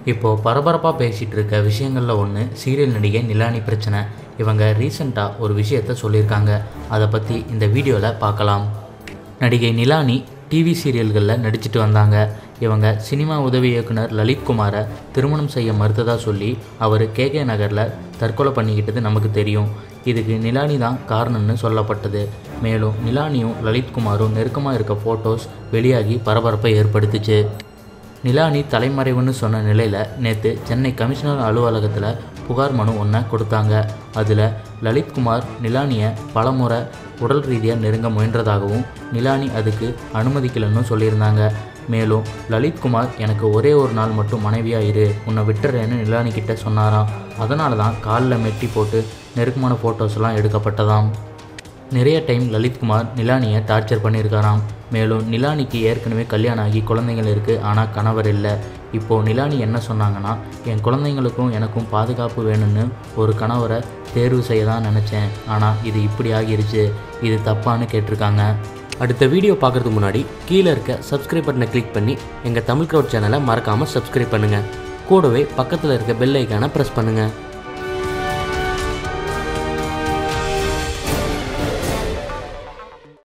இப்போது பரபரப்பாக பேசிகிட்டு இருக்க விஷயங்களில் ஒன்று சீரியல் நடிகை நிலானி பிரச்சனை இவங்க ரீசண்டாக ஒரு விஷயத்த சொல்லியிருக்காங்க அதை பற்றி இந்த வீடியோவில் பார்க்கலாம் நடிகை நிலானி டிவி சீரியல்களில் நடிச்சிட்டு வந்தாங்க இவங்க சினிமா உதவி இயக்குனர் லலித்குமாரை திருமணம் செய்ய மறுத்ததாக சொல்லி அவர் கேகே நகரில் தற்கொலை பண்ணிக்கிட்டது நமக்கு தெரியும் இதுக்கு நிலானி தான் காரணம்னு சொல்லப்பட்டது மேலும் நிலானியும் லலித்குமாரும் நெருக்கமாக இருக்க ஃபோட்டோஸ் வெளியாகி பரபரப்பை ஏற்படுத்துச்சு நிலானி தலைமறைவுன்னு சொன்ன நிலையில் நேற்று சென்னை கமிஷனர் அலுவலகத்தில் புகார் மனு ஒன்றை கொடுத்தாங்க அதில் லலித்குமார் நிலானியை பலமுறை உடல் ரீதியாக நெருங்க முயன்றதாகவும் நிலானி அதுக்கு அனுமதிக்கலைன்னு சொல்லியிருந்தாங்க மேலும் லலித்குமார் எனக்கு ஒரே ஒரு நாள் மட்டும் மனைவியாக இரு உன்னை விட்டுறேன்னு நிலானி கிட்ட சொன்னாராம் அதனால தான் காலில் மெட்டி போட்டு நெருக்கமான ஃபோட்டோஸ்லாம் எடுக்கப்பட்டதாம் நிறைய டைம் லலித்குமார் நிலானியை டார்ச்சர் பண்ணியிருக்காராம் மேலும் நிலானிக்கு ஏற்கனவே கல்யாணம் ஆகி குழந்தைகள் இருக்குது ஆனால் கணவர் இல்லை இப்போது நிலானி என்ன சொன்னாங்கன்னா என் குழந்தைங்களுக்கும் எனக்கும் பாதுகாப்பு வேணும்னு ஒரு கணவரை தேர்வு செய்ய தான் நினச்சேன் ஆனால் இது இப்படி ஆகிருச்சு இது தப்பான்னு கேட்டிருக்காங்க அடுத்த வீடியோ பார்க்குறதுக்கு முன்னாடி கீழே இருக்க சப்ஸ்கிரைப் பட்டனை கிளிக் பண்ணி எங்கள் தமிழ் க்ரௌட் சேனலை மறக்காமல் சப்ஸ்கிரைப் பண்ணுங்கள் கூடவே பக்கத்தில் இருக்க பெல் ஐக்கானை ப்ரெஸ் பண்ணுங்கள்